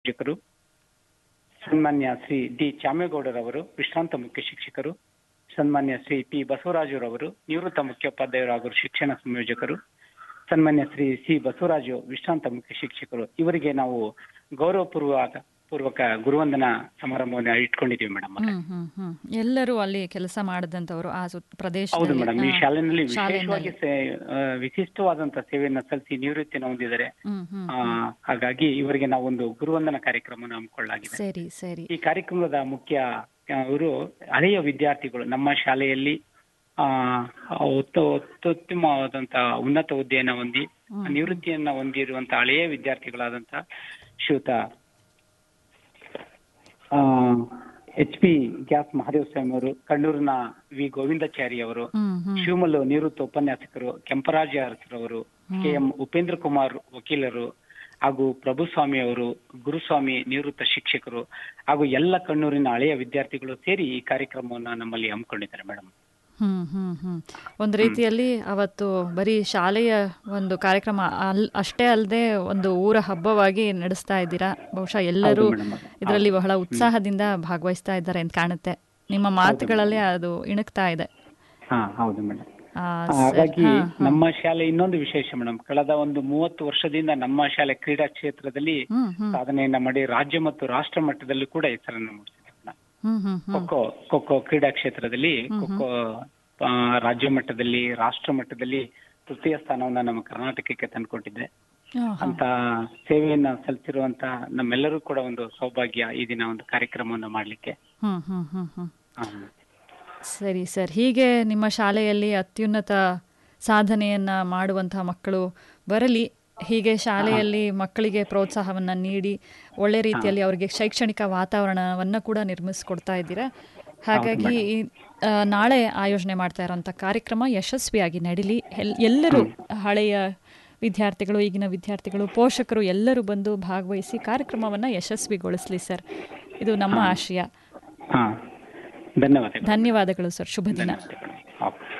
ಶಿಕ್ಷಕರು ಸನ್ಮಾನ್ಯ ಶ್ರೀ ಡಿ ಚಾಮೇಗೌಡರವರು ವಿಶ್ರಾಂತ ಮುಖ್ಯ ಶಿಕ್ಷಕರು ಸನ್ಮಾನ್ಯ ಶ್ರೀ ಪಿ ಬಸವರಾಜುರವರು ನಿವೃತ್ತ ಮುಖ್ಯೋಪಾಧ್ಯಾಯರು ಹಾಗೂ ಶಿಕ್ಷಣ ಸಂಯೋಜಕರು ಸನ್ಮಾನ್ಯ ಶ್ರೀ ಸಿ ಬಸವರಾಜು ವಿಶ್ರಾಂತ ಮುಖ್ಯ ಶಿಕ್ಷಕರು ಇವರಿಗೆ ನಾವು ಗೌರವಪೂರ್ವಕ ಪೂರ್ವಕ ಗುರುವಂದನಾ ಸಮಾರಂಭವನ್ನು ಇಟ್ಕೊಂಡಿದ್ದೀವಿ ಮೇಡಮ್ ಹ್ಮ್ ಹ್ಮ್ ಹ್ಮ್ ಎಲ್ಲರೂ ಅಲ್ಲಿ ಕೆಲಸ ಮಾಡಿದಂತವರು ಆ ಸುತ್ತ ಹೌದು ಪ್ರದೇಶದಲ್ಲಿ ಮೇಡಮ್ ಈ ಆ, ಶಾಲೆಯಲ್ಲಿ ಶಾಲೆನಲ್ಲಿ. ವಿಶೇಷವಾಗಿ ಸೇ- ಆ, ವಿಶಿಷ್ಟವಾದಂತಹ ಸೇವೆಯನ್ನ ಸಲ್ಲಿಸಿ ನಿವೃತ್ತಿಯನ್ನು ಹೊಂದಿದ್ದಾರೆ ಹ್ಮ್ ಹ್ಮ್ ಆ, ಹಾಗಾಗಿ ಇವರಿಗೆ ನಾವು ಒಂದು ಗುರುವಂದನ ಕಾರ್ಯಕ್ರಮವನ್ನು ಹಮ್ಮಿಕೊಳ್ಳಲಾಗಿದೆ ಸರಿ ಸರಿ ಈ ಕಾರ್ಯಕ್ರಮದ ಮುಖ್ಯ ಅವರು ಹಳೆಯ ವಿದ್ಯಾರ್ಥಿಗಳು ನಮ್ಮ ಶಾಲೆಯಲ್ಲಿ ಆ ಉತ್ತ- ಅತ್ಯುತ್ತಮವಾದಂತಹ ಉನ್ನತ ಹುದ್ದೆಯನ್ನ ಹೊಂದಿ ಹ್ಮ್. ನಿವೃತ್ತಿಯನ್ನ ಹೊಂದಿರುವಂತಹ ಹಳೆಯ ವಿದ್ಯಾರ್ಥಿಗಳಾದಂತಹ ಶ್ರೀಯುತ H P gas Mahadeva Swamy ಅವರು ಕಣ್ಣೂರಿನ ವಿ ಗೋವಿಂದಾಚಾರಿ ಅವರು ಹ್ಮ್ ಹ್ಮ್ ಶಿವಮಲ್ಲು ನಿವೃತ್ತ ಉಪನ್ಯಾಸಕರು ಕೆಂಪರಾಜ ಅರಸರವರು ಕೆ ಎಂ ಉಪೇಂದ್ರ ಕುಮಾರ್ ವಕೀಲರು ಹಾಗೂ ಪ್ರಭುಸ್ವಾಮಿ ಅವರು ಗುರುಸ್ವಾಮಿ ನಿವೃತ್ತ ಶಿಕ್ಷಕರು ಹಾಗೂ ಎಲ್ಲ ಕಣ್ಣೂರಿನ ಹಳೆಯ ವಿದ್ಯಾರ್ಥಿಗಳು ಸೇರಿ ಈ ಕಾರ್ಯಕ್ರಮವನ್ನು ನಮ್ಮಲ್ಲಿ ಹಮ್ಮಿಕೊಂಡಿದ್ದಾರೆ ಮೇಡಮ್ ಹ್ಮ್ ಹ್ಮ್ ಹ್ಮ್ ಒಂದು ರೀತಿಯಲ್ಲಿ ಅವತ್ತು ಬರೀ ಶಾಲೆಯ ಒಂದು ಕಾರ್ಯಕ್ರಮ ಅಲ್ ಅಷ್ಟೇ ಅಲ್ಲದೆ ಒಂದು ಊರ ಹಬ್ಬವಾಗಿ ನಡೆಸ್ತಾ ಇದ್ದೀರಾ ಬಹುಶಃ ಎಲ್ಲರೂ ಹೌದು ಮೇಡಮ್ ಇದರಲ್ಲಿ ಬಹಳ ಉತ್ಸಾಹದಿಂದ ಭಾಗವಹಿಸ್ತಾ ಇದ್ದಾರೆ ಅಂತ ಕಾಣುತ್ತೆ ನಿಮ್ಮ ಮಾತುಗಳಲ್ಲಿ ಅದು ಇಣುಕ್ತಾ ಇದೆ ಹಾ ಹೌದು ಮೇಡಮ್ ಆ, ಸ- ಹಾಗಾಗಿ ಹಾ, ಹಾ. ನಮ್ಮ ಶಾಲೆ ಇನ್ನೊಂದು ವಿಶೇಷ ಮೇಡಮ್ ಕಳೆದ ಒಂದು ಮೂವತ್ತು ವರ್ಷದಿಂದ ನಮ್ಮ ಶಾಲೆ ಕ್ರೀಡಾ ಕ್ಷೇತ್ರದಲ್ಲಿ ಹ್ಮ್ ಹ್ಮ್ ಸಾಧನೆಯನ್ನ ಮಾಡಿ ರಾಜ್ಯ ಮತ್ತು ರಾಷ್ಟ್ರ ಮಟ್ಟದಲ್ಲೂ ಕೂಡ ಹೆಸರನ್ನು ಮೂಡಿಸಿದೆ ಮೇಡಮ್ ಹ್ಮ್ ಹ್ಮ್ ಹ್ಮ್ ಖೋಖೋ ಖೋಖೋ ಕ್ರೀಡಾ ಕ್ಷೇತ್ರದಲ್ಲಿ ಖೋಖೋ ಆ, ರಾಜ್ಯ ಮಟ್ಟದಲ್ಲಿ ರಾಷ್ಟ್ರ ಮಟ್ಟದಲ್ಲಿ ತೃತೀಯ ಸ್ಥಾನವನ್ನ ನಮ್ಮ ಕರ್ನಾಟಕಕ್ಕೆ ತಂದುಕೊಟ್ಟಿದೆ ಹಾ, ಹಾ. ಅಂತ ಸೇವೆಯನ್ನ ಸಲ್ಲಿಸಿರುವಂತ ನಮ್ಮೆಲ್ಲರೂ ಕೂಡ ಒಂದು ಸೌಭಾಗ್ಯ ಈ ದಿನ ಒಂದು ಕಾರ್ಯಕ್ರಮವನ್ನು ಮಾಡ್ಲಿಕ್ಕೆ ಹ್ಮ್ ಹ್ಮ್ ಹ್ಮ್ ಹ್ಮ್ ಆ, ಸರಿ ಸರ್ ಹೀಗೆ ನಿಮ್ಮ ಶಾಲೆಯಲ್ಲಿ ಅತ್ಯುನ್ನತ ಸಾಧನೆಯನ್ನ ಮಾಡುವಂತಹ ಮಕ್ಕಳು ಬರಲಿ ಹೀಗೆ ಶಾಲೆಯಲ್ಲಿ ಮಕ್ಕಳಿಗೆ ಪ್ರೋತ್ಸಾಹವನ್ನು ನೀಡಿ ಒಳ್ಳೆ ರೀತಿಯಲ್ಲಿ ಅವರಿಗೆ ಶೈಕ್ಷಣಿಕ ವಾತಾವರಣವನ್ನು ಕೂಡ ನಿರ್ಮಿಸ್ಕೊಡ್ತಾ ಇದ್ದೀರಾ ಹಾಗಾಗಿ ಈ, ಆ, ನಾಳೆ ಆಯೋಜನೆ ಮಾಡ್ತಾ ಇರೋಂಥ ಕಾರ್ಯಕ್ರಮ ಯಶಸ್ವಿಯಾಗಿ ನಡೀಲಿ ಎಲ್- ಎಲ್ಲರೂ ಹಳೆಯ ವಿದ್ಯಾರ್ಥಿಗಳು ಈಗಿನ ವಿದ್ಯಾರ್ಥಿಗಳು ಪೋಷಕರು ಎಲ್ಲರೂ ಬಂದು ಭಾಗವಹಿಸಿ ಕಾರ್ಯಕ್ರಮವನ್ನು ಯಶಸ್ವಿಗೊಳಿಸಲಿ ಸರ್ ಇದು ನಮ್ಮ ಆಶಯ ಹಾ ಧನ್ಯವಾದಗಳು ಧನ್ಯವಾದಗಳು ಸರ್ ಶುಭ ದಿನ ಧನ್ಯವಾದಗಳು ಓಕೆ